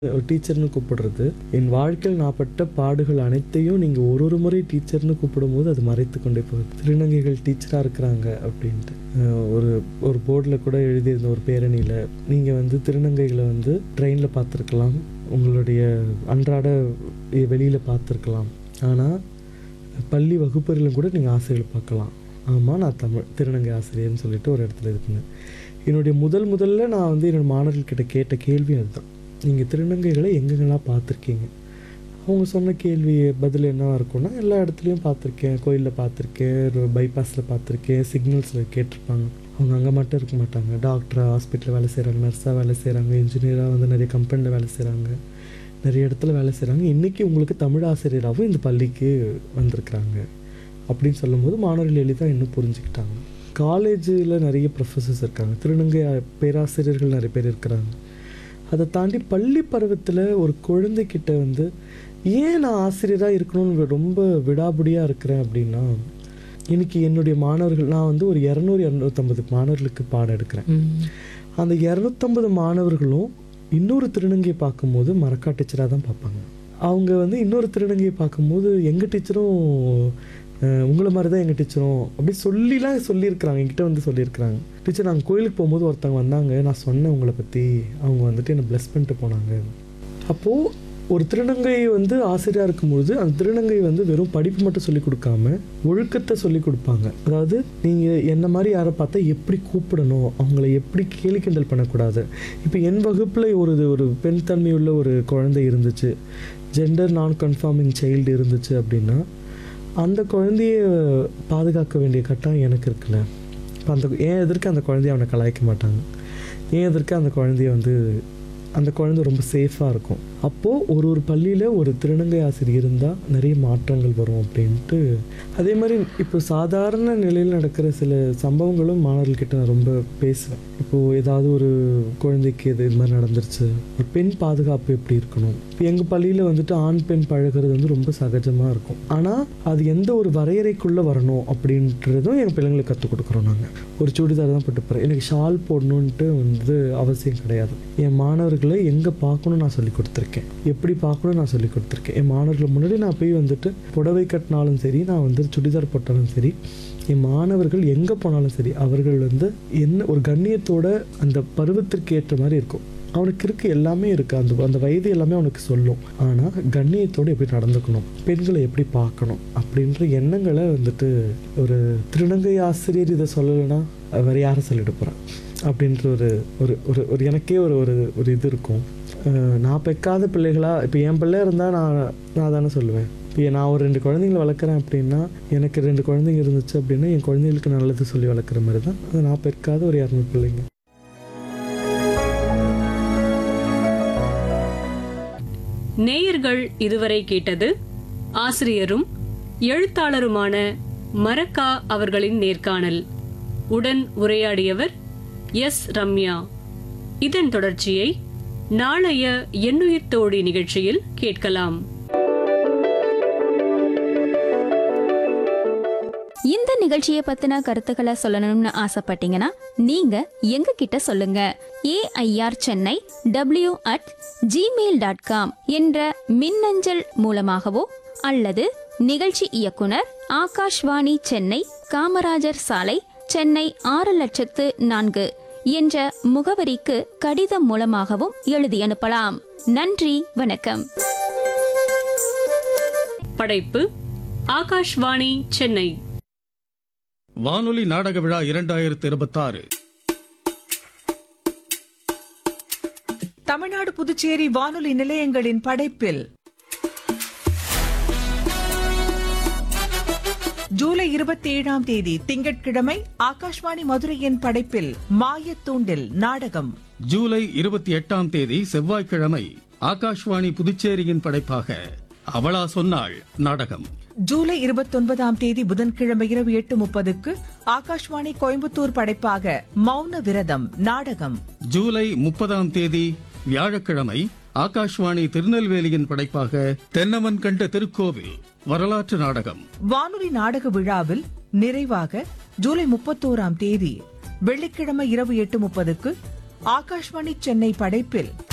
ஒரு டீச்சர்னு கூப்பிடுறது என் வாழ்க்கையில் நான் பட்ட பாடுகள் அனைத்தையும் நீங்கள் ஒரு ஒரு முறை டீச்சர்னு கூப்பிடும்போது அது மறைத்து கொண்டே போகுது திருநங்கைகள் டீச்சராக இருக்கிறாங்க அப்படின்ட்டு அஹ் ஒரு ஒரு போர்டில் கூட எழுதியிருந்த ஒரு பேரணியில் நீங்கள் வந்து திருநங்கைகளை வந்து ட்ரெயினில் பார்த்துருக்கலாம் உங்களுடைய அன்றாட வெளியில் பார்த்துருக்கலாம் ஆனால் பள்ளி வகுப்பறையிலும் கூட நீங்கள் ஆசிரியர்கள் பார்க்கலாம் ஆமாம் நான் தமிழ் திருநங்கை ஆசிரியர்னு சொல்லிட்டு ஒரு இடத்துல இருக்குங்க என்னுடைய முதல் முதல்ல நான் வந்து என்னோட மாணவர்கள்கிட்ட கேட்ட கேள்வி அதுதான் நீங்கள் திருநங்கைகளை எங்கெங்கெல்லாம் பார்த்துருக்கீங்க அவங்க சொன்ன கேள்வி பதில் என்னவா இருக்கும்னா எல்லா இடத்துலையும் பார்த்துருக்கேன் கோயிலில் பார்த்துருக்கேன் பைபாஸில் பார்த்துருக்கேன் சிக்னல்ஸில் கேட்டிருப்பாங்க அவங்க அங்கே மட்டும் இருக்க மாட்டாங்க டாக்டராக ஹாஸ்பிட்டலில் வேலை செய்கிறாங்க நர்ஸாக வேலை செய்கிறாங்க இன்ஜினியராக வந்து நிறைய கம்பெனியில் வேலை செய்கிறாங்க நிறைய இடத்துல வேலை செய்கிறாங்க இன்றைக்கி உங்களுக்கு தமிழ் ஆசிரியராகவும் இந்த பள்ளிக்கு வந்திருக்கிறாங்க அப்படின்னு சொல்லும்போது மாணவர்கள் எளிதாக இன்னும் புரிஞ்சுக்கிட்டாங்க காலேஜில் நிறைய ப்ரொஃபஸர்ஸ் இருக்காங்க திருநங்கை பேராசிரியர்கள் நிறைய பேர் இருக்கிறாங்க அதை தாண்டி பள்ளி பருவத்தில் ஒரு குழந்தைகிட்ட வந்து ஏன் நான் ஆசிரியராக இருக்கணும்னு ரொம்ப விடாபுடியாக இருக்கிறேன் அப்படின்னா இன்னைக்கு என்னுடைய மாணவர்கள் நான் வந்து ஒரு இரநூறு இரநூத்தம்பது மாணவர்களுக்கு பாடம் எடுக்கிறேன் அந்த இரநூத்தம்பது மாணவர்களும் இன்னொரு திருநங்கையை பார்க்கும்போது மரக்கா டீச்சராக தான் பார்ப்பாங்க அவங்க வந்து இன்னொரு திருநங்கையை பார்க்கும்போது எங்கள் டீச்சரும் அஹ், உங்களை மாதிரி தான் எங்கள் டீச்சரும் அப்படி சொல்லிலாம் சொல்லியிருக்கிறாங்க என்கிட்ட வந்து சொல்லியிருக்கிறாங்க டீச்சர் நாங்கள் கோயிலுக்கு போகும்போது ஒருத்தவங்க வந்தாங்க நான் சொன்னேன் உங்களை பற்றி அவங்க வந்துட்டு என்னை ப்ளஸ் பண்ணிட்டு போனாங்க அப்போது ஒரு திருநங்கை வந்து ஆசிரியராக இருக்கும்பொழுது அந்த திருநங்கை வந்து வெறும் படிப்பு மட்டும் சொல்லி கொடுக்காம ஒழுக்கத்தை சொல்லி கொடுப்பாங்க அதாவது நீங்கள் என்ன மாதிரி யாரை பார்த்தா எப்படி கூப்பிடணும் அவங்கள எப்படி கேலி கிண்டல் பண்ணக்கூடாது இப்போ என் வகுப்பில் ஒரு ஒரு பெண் தன்மையுள்ள ஒரு குழந்தை இருந்துச்சு ஜெண்டர் நான் கன்ஃபார்மிங் சைல்டு இருந்துச்சு அப்படின்னா அந்த குழந்தைய பாதுகாக்க வேண்டிய கட்டாயம் எனக்கு இருக்குல்ல இப்போ அந்த ஏன் எதற்கு அந்த குழந்தைய அவனை கலாய்க்க மாட்டாங்க ஏன் எதற்கு அந்த குழந்தைய வந்து அந்த குழந்தை ரொம்ப சேஃபாக இருக்கும் அப்போது ஒரு ஒரு பள்ளியில் ஒரு திருநங்கை ஆசிரியர் இருந்தால் நிறைய மாற்றங்கள் வரும் அப்படின்ட்டு அதே மாதிரி இப்போ சாதாரண நிலையில் நடக்கிற சில சம்பவங்களும் மாணவர்கள்கிட்ட நான் ரொம்ப பேசுவேன் இப்போது ஏதாவது ஒரு குழந்தைக்கு இது இது மாதிரி நடந்துருச்சு ஒரு பெண் பாதுகாப்பு எப்படி இருக்கணும் இப்போ எங்கள் பள்ளியில் வந்துட்டு ஆண் பெண் பழகுறது வந்து ரொம்ப சகஜமாக இருக்கும் ஆனால் அது எந்த ஒரு வரையறைக்குள்ளே வரணும் அப்படின்றதும் எங்கள் பிள்ளைங்களுக்கு கற்றுக் கொடுக்குறோம் நாங்கள் ஒரு சுடிதார் தான் போட்டு போகிறேன் எனக்கு ஷால் போடணுன்ட்டு வந்து அவசியம் கிடையாது என் மாணவர்களை எங்கே பார்க்கணும் நான் சொல்லி கொடுத்துருக்கேன் எப்படி பார்க்கணும் நான் சொல்லி கொடுத்துருக்கேன் என் மாணவர்கள் முன்னாடி நான் போய் வந்துட்டு புடவை கட்டினாலும் சரி நான் வந்து சுடிதார் போட்டாலும் சரி என் மாணவர்கள் எங்கே போனாலும் சரி அவர்கள் வந்து என்ன ஒரு கண்ணியத்தோட அந்த பருவத்திற்கு ஏற்ற மாதிரி இருக்கும் அவனுக்கு இருக்கு எல்லாமே இருக்கு அந்த அந்த வயது எல்லாமே அவனுக்கு சொல்லும் ஆனால் கண்ணியத்தோடு எப்படி நடந்துக்கணும் பெண்களை எப்படி பார்க்கணும் அப்படின்ற எண்ணங்களை வந்துட்டு ஒரு திருநங்கை ஆசிரியர் இதை சொல்லலைன்னா வேற யாரை சொல்லிட்டு போகிறான் அப்படின்ற ஒரு ஒரு ஒரு ஒரு எனக்கே ஒரு ஒரு ஒரு இது இருக்கும் அஹ் நான் பெக்காத பிள்ளைகளா இப்போ என் பிள்ளை இருந்தால் நான் நான் தானே சொல்லுவேன் இப்போ நான் ஒரு ரெண்டு குழந்தைங்களை வளர்க்குறேன் அப்படின்னா எனக்கு ரெண்டு குழந்தைங்க இருந்துச்சு அப்படின்னா என் குழந்தைங்களுக்கு நல்லது சொல்லி வளர்க்குற மாதிரி தான் அது நான் பெக்காத ஒரு இரநூறு பிள்ளைங்க நேயர்கள் இதுவரை கேட்டது ஆசிரியரும் எழுத்தாளருமான மரக்கா அவர்களின் நேர்காணல் உடன் உரையாடியவர் எஸ் ரம்யா இதன் தொடர்ச்சியை நாளைய எண்ணுயிர் தோழி நிகழ்ச்சியில் கேட்கலாம் இந்த நிகழ்ச்சியை பத்தின கருத்துக்களை சொல்லணும்னு ஆசைப்பட்டீங்கன்னா நீங்க எங்க கிட்ட சொல்லுங்க AIR Chennai W at Gmail dot com என்ற மின்னஞ்சல் மூலமாகவோ அல்லது நிகழ்ச்சி இயக்குனர் ஆகாஷ்வாணி சென்னை காமராஜர் சாலை சென்னை ஆறு லட்சத்து நான்கு என்ற முகவரிக்கு கடிதம் மூலமாகவும் எழுதி அனுப்பலாம் நன்றி வணக்கம் படைப்பு ஆகாஷ்வாணி சென்னை வானொலி நாடக விழா இரண்டாயிரத்தி இருபத்தாறு தமிழ்நாடு புதுச்சேரி வானொலி நிலையங்களின் படைப்பில் ஜூலை இருபத்தி ஏழாம் தேதி திங்கட்கிழமை ஆகாஷ்வாணி மதுரையின் படைப்பில் மாயத்தூண்டில் நாடகம் ஜூலை இருபத்தி எட்டாம் தேதி செவ்வாய்க்கிழமை ஆகாஷ்வாணி புதுச்சேரியின் படைப்பாக அவளா சொன்னாள் நாடகம் ஜூலை இருபத்தொன்பதாம் தேதி புதன்கிழமை இரவு எட்டு முப்பதுக்கு ஆகாஷ்வாணி கோயம்புத்தூர் படைப்பாக மௌன விரதம் நாடகம் ஜூலை முப்பதாம் தேதி வியாழக்கிழமை ஆகாஷ்வாணி திருநெல்வேலியின் படைப்பாக தென்னவன் கண்ட திருக்கோவில் வரலாற்று நாடகம் வானொலி நாடக விழாவில் நிறைவாக ஜூலை முப்பத்தோராம் தேதி வெள்ளிக்கிழமை இரவு எட்டு முப்பதுக்கு ஆகாஷ்வாணி சென்னை படைப்பில்